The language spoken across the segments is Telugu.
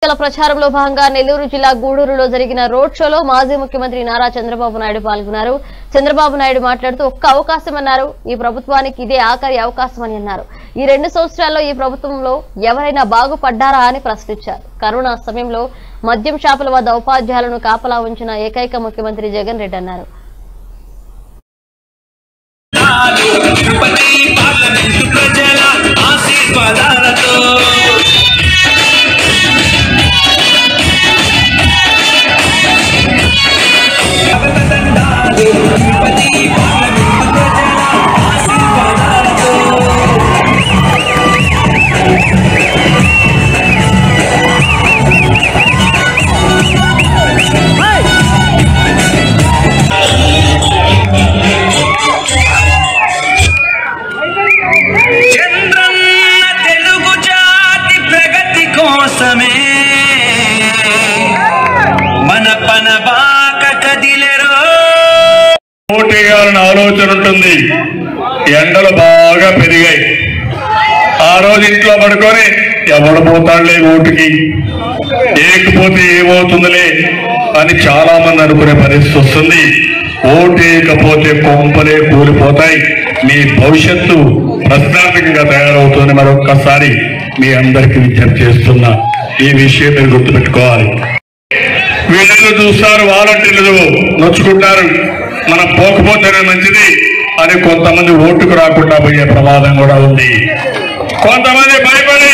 ఎన్నికల ప్రచారంలో భాగంగా నెల్లూరు జిల్లా గూడూరులో జరిగిన రోడ్ షోలో మాజీ ముఖ్యమంత్రి నారా చంద్రబాబు నాయుడు పాల్గొన్నారు చంద్రబాబు నాయుడు మాట్లాడుతూ ఒక్క అవకాశం అన్నారు ఈ ప్రభుత్వానికి ఇదే ఆఖరి అవకాశం అని అన్నారు ఈ రెండు సంవత్సరాల్లో ఈ ప్రభుత్వంలో ఎవరైనా బాగుపడ్డారా అని ప్రశ్నించారు కరోనా సమయంలో మద్యం షాపుల వద్ద ఉపాధ్యాయులను కాపలా ఉంచిన ఏకైక ముఖ్యమంత్రి జగన్ రెడ్డి అన్నారు తిరుపతి పార్లమెంటు ప్రజల ఆశీర్వాదాలతో తిరుపతి పార్లమెంటు ప్రజల ఆశీర్వాదాలతో చంద్రన్న తెలుగు జాతి ప్రగతి కోసమే మన పన బాక కదిలెరో ఓటేయాలని ఆలోచన ఉంటుంది ఎండలు బాగా పెరిగాయి ఆ రోజు ఇంట్లో పడుకొని ఎవడు పోతాడులే ఓటుకి ఏకపోతే ఏమవుతుందిలే అని చాలా మంది అనుకునే పరిస్థితి వస్తుంది ఓటేయకపోతే కొంపలే కూలిపోతాయి మీ భవిష్యత్తు ప్రశ్నార్థకంగా తయారవుతుంది మరొక్కసారి మీ అందరికీ విజ్ఞప్తి చేస్తున్నా ఈ విషయం మీరు గుర్తుపెట్టుకోవాలి వీళ్ళెందుకు చూస్తారు వాలంటీర్లు నొచ్చుకుంటారు మనం పోకపోతేనే మంచిది అని కొంతమంది ఓటుకు రాకుండా పోయే ప్రమాదం కూడా ఉంది కొంతమంది భయపడి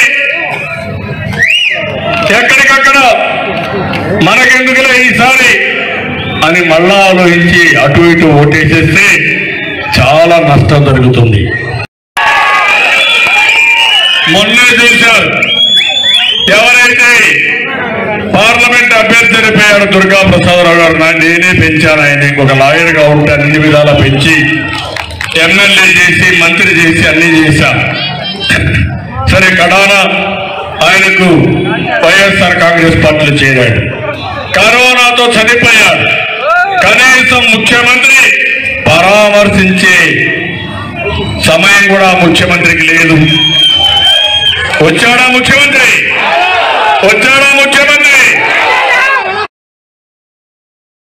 ఎక్కడికక్కడ మనకెందుకులే ఈసారి అని మళ్ళా ఆలోచించి అటు ఇటు ఓటేసేస్తే చాలా నష్టం జరుగుతుంది మొన్నే చూశారు ఎవరైతే పార్లమెంట్ అభ్యర్థి చనిపోయాడు దుర్గా ప్రసాదరావు గారు నా నేనే పెంచాను ఆయన ఇంకొక లాయర్ గా ఉంటే అన్ని విధాలా పెంచి ఎమ్మెల్యే చేసి మంత్రి చేసి అన్ని చేశా సరే కడాన ఆయనకు వైఎస్ఆర్ కాంగ్రెస్ పార్టీలో చేరాడు కరోనాతో చనిపోయాడు కనీసం ముఖ్యమంత్రి పరామర్శించే సమయం కూడా ముఖ్యమంత్రికి లేదు వచ్చాడా ముఖ్యమంత్రి వచ్చాడా ముఖ్యమంత్రి